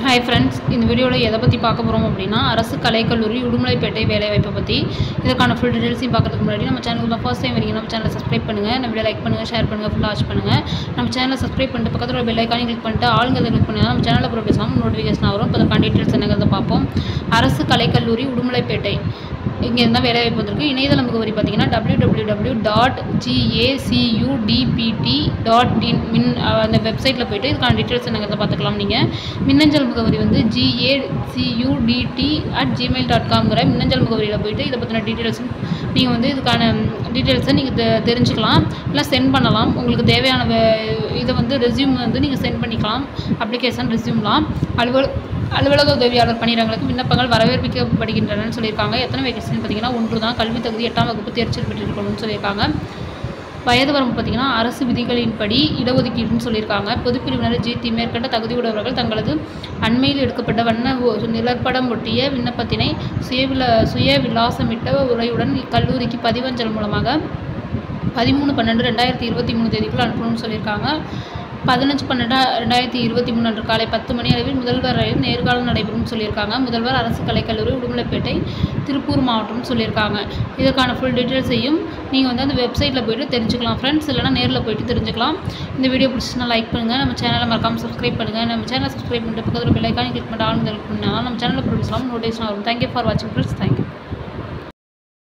hi friends இந்த வீடியோவில் எதை பற்றி பார்க்க போகிறோம் அப்படின்னா அரசு கலைக்கல்லூரி உடுமலைப்பேட்டை வேலைவாய்ப்பை பற்றி இதற்கான ஃபுல் டீடைல்ஸையும் பார்க்கறதுக்கு முன்னாடி நம்ம சேனலுக்கு ஃபர்ஸ்ட் டைம் வரீங்க நம்ம சேனலை சப்ஸ்கிரைப் பண்ணுங்கள் நம்ம வீடியோ லைக் பண்ணுங்கள் ஷேர் பண்ணுங்கள் ஃபுல்லாக வாட்ச் பண்ணுங்கள் நம்ம சேனலை சப்ஸ்கிரைப் பண்ணிட்டு பக்கத்தில் ஒரு பெல் ஐக்கானையும் கிளிக் பண்ணிட்டு ஆளுங்கிறத கிளிக் பண்ணி நம்ம சேனலில் அப்புறம் பேசாமல் நோட்டிஃபிகேஷன் வரும் இப்போ அதற்கான டீட்டெயில்ஸ் என்னங்கிறத பார்ப்போம் அரசு கலைக்கல்லூரி உடுமலைப்பேட்டை இங்கே இருந்தால் வேலைவாய்ப்பு வந்திருக்கு இணையதள முகவரி பார்த்தீங்கன்னா W W W dot GACUTPT dot in மின் அஹ் அந்த வெப்சைட்டில் போயிட்டு இதுக்கான டீட்டெயில்ஸ் என்னங்கிறத பார்த்துக்கலாம் நீங்கள் மின்னஞ்சல் முகவரி வந்து ஜிஏசியூடிடி அட் ஜிமெயில் டாட் காம்ங்கிற மின்னஞ்சல் முகவரியில் போயிட்டு இதை பற்றின டீட்டெயில்ஸும் நீங்கள் வந்து இதுக்கான டீட்டெயில்ஸை நீங்கள் தெ தெரிஞ்சுக்கலாம் இல்லை சென்ட் பண்ணலாம் உங்களுக்கு தேவையான வே- இதை வந்து ரெஸ்யூம் வந்து நீங்கள் சென்ட் பண்ணிக்கலாம் அப்ளிகேஷன் ரெஸ்யூம்லாம் அலுவல் அலுவலக உதவியாளர் பணியிடங்களுக்கு விண்ணப்பங்கள் வரவேற்பிக்கப்படுகின்றனன்னு சொல்லியிருக்காங்க எத்தனை வேகன்சின்னு பார்த்தீங்கன்னா ஒன்று தான் கல்வி தகுதி எட்டாம் வகுப்பு தேர்ச்சி பெற்றிருக்கணும்னு சொல்லியிருக்காங்க வயது வரம்பு பார்த்தீங்கன்னா அரசு விதிகளின்படி இடஒதுக்கீடுன்னு சொல்லியிருக்காங்க பொதுப்பிரிவினர் ஜிடி மேற்கண்ட தகுதியுடையவர்கள் தங்களது அண்மையில் எடுக்கப்பட்ட வண்ண ஒ- நிழற்படம் ஒட்டிய விண்ணப்பத்தினை சுயவில சுய விலாசமிட்ட உரையுடன் கல்லூரிக்கு பதிவஞ்சல் மூலமாக பதிமூணு பன்னெண்டு ரெண்டாயிரத்தி இருபத்தி மூணு தேதிக்குள் அனுப்பணும்னு சொல்லியிருக்காங்க பதினஞ்சு பன்னெண்டு ரெண்டாயிரத்தி இருபத்தி மூணு அன்று காலை பத்து மணி அளவில் முதல்வர் ரயில் நேர்காணல் நடைபெறும்னு சொல்லியிருக்காங்க முதல்வர் அரசு கலைக்கல்லூரி உடுமலைப்பேட்டை திருப்பூர் மாவட்டம்னு சொல்லியிருக்காங்க இதற்கான ஃபுல் டீட்டெயில்ஸையும் நீங்கள் வந்து அந்த வெப்சைட்டில் போயிட்டு தெரிஞ்சுக்கலாம் ஃப்ரெண்ட்ஸ் இல்லைனா நேரில் போயிட்டு தெரிஞ்சுக்கலாம் இந்த வீடியோ பிடிச்சினா லைக் பண்ணுங்கள் நம்ம சேனலை மறக்காமல் சப்ஸ்கிரைப் பண்ணுங்கள் நம்ம சேனலை சப்ஸ்கிரைப் பண்ணிட்டு பக்கத்தில் பெல் ஐக்கானே கிளிக் பண்ணிட்டு ஆளுங்க கிளிக் பண்ணால் நம்ம சேனலில் ப்ரொடியூஸ்லாம் நோட்டிஃபிகேஷன் வரும் தேங்க்யூ ஃபார் வாட்சிங் ஃப்ரெண்ட்ஸ் தேங்க்யூ